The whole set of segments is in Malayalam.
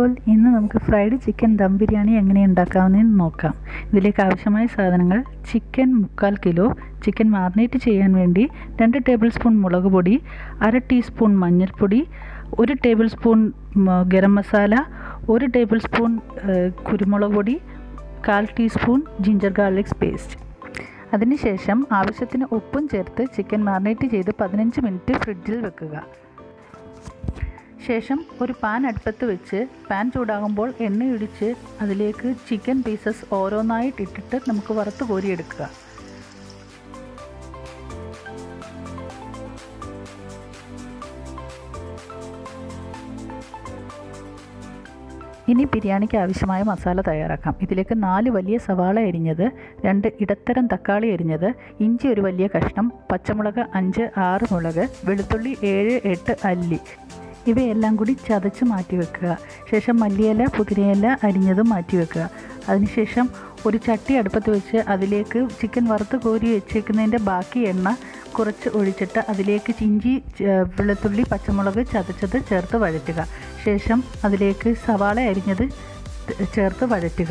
ഓൾ ഇന്ന് നമുക്ക് ഫ്രൈഡ് ചിക്കൻ ദം ബിരിയാണി എങ്ങനെ ഉണ്ടാക്കാമെന്ന് നോക്കാം ഇതിലേക്ക് ആവശ്യമായ സാധനങ്ങൾ ചിക്കൻ മുക്കാൽ കിലോ ചിക്കൻ മാറിനേറ്റ് ചെയ്യാൻ വേണ്ടി രണ്ട് ടേബിൾ സ്പൂൺ മുളക് പൊടി അര ടീസ്പൂൺ മഞ്ഞൾപ്പൊടി ഒരു ടേബിൾ സ്പൂൺ മ, ഗരം മസാല ഒരു ടേബിൾ സ്പൂൺ ഏഹ്, കുരുമുളക് പൊടി കാൽ ടീസ്പൂൺ ജിഞ്ചർ ഗാർലിക്സ് പേസ്റ്റ് അതിനുശേഷം ആവശ്യത്തിന് ഉപ്പും ചേർത്ത് ചിക്കൻ മാറിനേറ്റ് ചെയ്ത് പതിനഞ്ച് മിനിറ്റ് ഫ്രിഡ്ജിൽ വെക്കുക ശേഷം ഒരു പാൻ അടുപ്പത്ത് വെച്ച് പാൻ ചൂടാകുമ്പോൾ എണ്ണ ഒഴിച്ച് അതിലേക്ക് ചിക്കൻ പീസസ് ഓരോന്നായിട്ട് ഇട്ടിട്ട് നമുക്ക് വറുത്ത് കോരിയെടുക്കുക ഇനി ബിരിയാണിക്ക് ആവശ്യമായ മസാല തയ്യാറാക്കാം ഇതിലേക്ക് നാല് വലിയ സവാള അരിഞ്ഞത് രണ്ട് ഇടത്തരം തക്കാളി അരിഞ്ഞത് ഇഞ്ചി ഒരു വലിയ കഷ്ണം പച്ചമുളക് അഞ്ച് ആറ് മുളക് വെളുത്തുള്ളി ഏഴ് എട്ട് അല്ലി ഇവയെല്ലാം കൂടി ചതച്ച് മാറ്റി വെക്കുക ശേഷം മല്ലിയില പുതിനയില അരിഞ്ഞതും മാറ്റി വെക്കുക അതിനുശേഷം ഒരു ചട്ടി അടുപ്പത്ത് വെച്ച് അതിലേക്ക് ചിക്കൻ വറുത്ത് കോരി വെച്ചേക്കുന്നതിൻ്റെ ബാക്കി എണ്ണ കുറച്ച് ഒഴിച്ചിട്ട് അതിലേക്ക് ഇഞ്ചി ച- വെളുത്തുള്ളി പച്ചമുളക് ചതച്ചത് ചേർത്ത് വഴറ്റുക ശേഷം അതിലേക്ക് സവാള അരിഞ്ഞത് ത- ചേർത്ത് വഴറ്റുക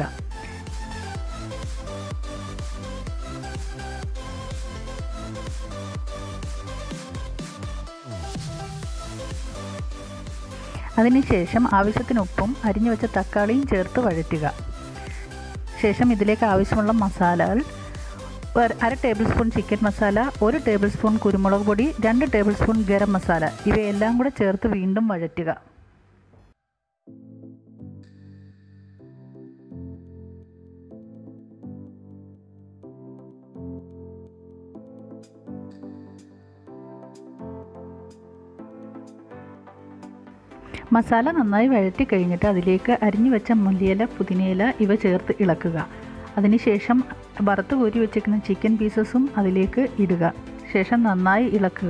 അതിനുശേഷം ആവശ്യത്തിന് ഉപ്പും അരിഞ്ഞു വെച്ച തക്കാളിയും ചേർത്ത് വഴറ്റുക ശേഷം ഇതിലേക്ക് ആവശ്യമുള്ള മസാലകൾ ഒരു- അര ടേബിൾ സ്പൂൺ ചിക്കൻ മസാല ഒരു ടേബിൾ സ്പൂൺ കുരുമുളക് പൊടി രണ്ട് ടേബിൾ സ്പൂൺ ഗരം മസാല ഇവയെല്ലാം കൂടെ ചേർത്ത് വീണ്ടും വഴറ്റുക മസാല നന്നായി വഴറ്റി കഴിഞ്ഞിട്ട് അതിലേക്ക് അരിഞ്ഞു വെച്ച മല്ലിയില പുതിനയില ഇവ ചേർത്ത് ഇളക്കുക അതിനുശേഷം വറുത്ത് കോരി വെച്ചിരിക്കുന്ന ചിക്കൻ പീസസും അതിലേക്ക് ഇടുക ശേഷം നന്നായി ഇളക്കുക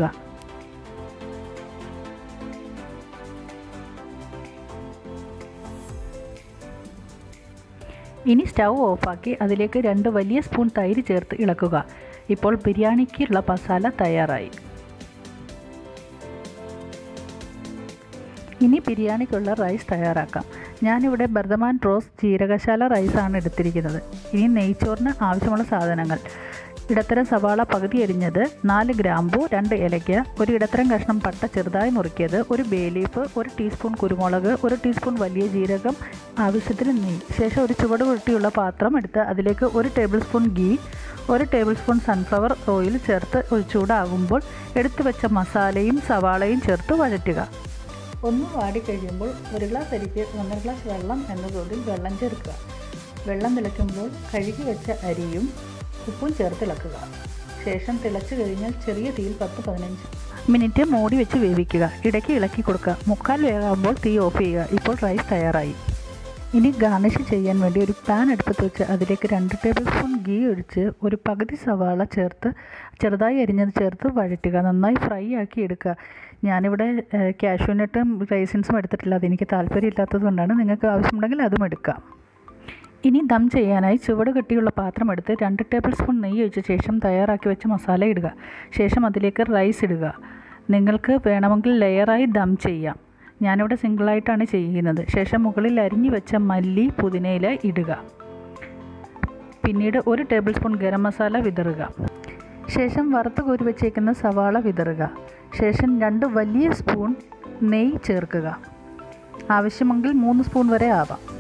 ഇനി സ്റ്റൗ ഓഫാക്കി അതിലേക്ക് രണ്ട് വലിയ സ്പൂൺ തൈര് ചേർത്ത് ഇളക്കുക ഇപ്പോൾ ബിരിയാണിക്കുള്ള മസാല തയ്യാറായി ഇനി ബിരിയാണിക്കുള്ള റൈസ് തയ്യാറാക്കാം ഞാനിവിടെ ബർദമാൻ റോസ് ജീരകശാല റൈസാണ് എടുത്തിരിക്കുന്നത് ഇനി നെയ്ച്ചോറിന് ആവശ്യമുള്ള സാധനങ്ങൾ ഇടത്തരം സവാള പകുതി അരിഞ്ഞത് നാല് ഗ്രാമ്പു രണ്ട് ഏലയ്ക്ക ഒരു ഇടത്തരം കഷ്ണം പട്ട ചെറുതായി നുറുക്കിയത് ഒരു ബേ ലീഫ് ഒരു ടീസ്പൂൺ കുരുമുളക് ഒരു ടീസ്പൂൺ വലിയ ജീരകം ആവശ്യത്തിന് നെയ്യ് ശേഷം ഒരു ചുവട് പൊട്ടിയുള്ള പാത്രം എടുത്ത് അതിലേക്ക് ഒരു ടേബിൾ സ്പൂൺ ഗീ ഒരു ടേബിൾ സ്പൂൺ സൺഫ്ലവർ ഓയിൽ ചേർത്ത് ഒരു ചൂടാകുമ്പോൾ എടുത്തു വെച്ച മസാലയും സവാളയും ചേർത്ത് വഴറ്റുക ഒന്ന് വാടിക്കഴിയുമ്പോൾ ഒരു ഗ്ലാസ് അരിക്ക് ഒന്നര ഗ്ലാസ് വെള്ളം എന്ന തോതിൽ വെള്ളം ചേർക്കുക വെള്ളം തിളയ്ക്കുമ്പോൾ കഴുകി വെച്ച അരിയും ഉപ്പും ചേർത്ത് ഇളക്കുക ശേഷം തിളച്ച് കഴിഞ്ഞാൽ ചെറിയ തീയിൽ പത്ത് പതിനഞ്ച് മിനിറ്റ് മൂടി വെച്ച് വേവിക്കുക ഇടയ്ക്ക് ഇളക്കി കൊടുക്കുക മുക്കാൽ വേകാകുമ്പോൾ തീ ഓഫ് ചെയ്യുക ഇപ്പോൾ റൈസ് തയ്യാറായി ഇനി ഗാർണിഷ് ചെയ്യാൻ വേണ്ടി ഒരു പാൻ അടുപ്പത്ത് വെച്ച് അതിലേക്ക് രണ്ട് ടേബിൾ സ്പൂൺ ഗീ ഒഴിച്ച് ഒരു പകുതി സവാള ചേർത്ത് ചെറുതായി അരിഞ്ഞത് ചേർത്ത് വഴറ്റുക നന്നായി ഫ്രൈ ആക്കി എടുക്കുക ഞാനിവിടെ കാഷ്യൂനട്ടും റൈസിൻസും എടുത്തിട്ടില്ല അതെനിക്ക് താല്പര്യമില്ലാത്തത് കൊണ്ടാണ് നിങ്ങൾക്ക് ആവശ്യമുണ്ടെങ്കിൽ അതും എടുക്കാം ഇനി ദം ചെയ്യാനായി ചുവട് കെട്ടിയുള്ള പാത്രം എടുത്ത് രണ്ട് ടേബിൾ സ്പൂൺ നെയ്യ് ഒഴിച്ച ശേഷം തയ്യാറാക്കി വെച്ച മസാല ഇടുക ശേഷം അതിലേക്ക് റൈസ് ഇടുക നിങ്ങൾക്ക് വേണമെങ്കിൽ ലെയറായി ദം ചെയ്യാം ഞാനിവിടെ സിംഗിളായിട്ടാണ് ചെയ്യുന്നത് ശേഷം മുകളിൽ അരിഞ്ഞു വെച്ച മല്ലി പുതിനയില ഇടുക പിന്നീട് ഒരു ടേബിൾ സ്പൂൺ ഗരം മസാല വിതറുക ശേഷം വറുത്ത് കോരി വെച്ചേക്കുന്ന സവാള വിതറുക ശേഷം രണ്ട് വലിയ സ്പൂൺ നെയ്യ് ചേർക്കുക ആവശ്യമെങ്കിൽ മൂന്ന് സ്പൂൺ വരെ ആവാം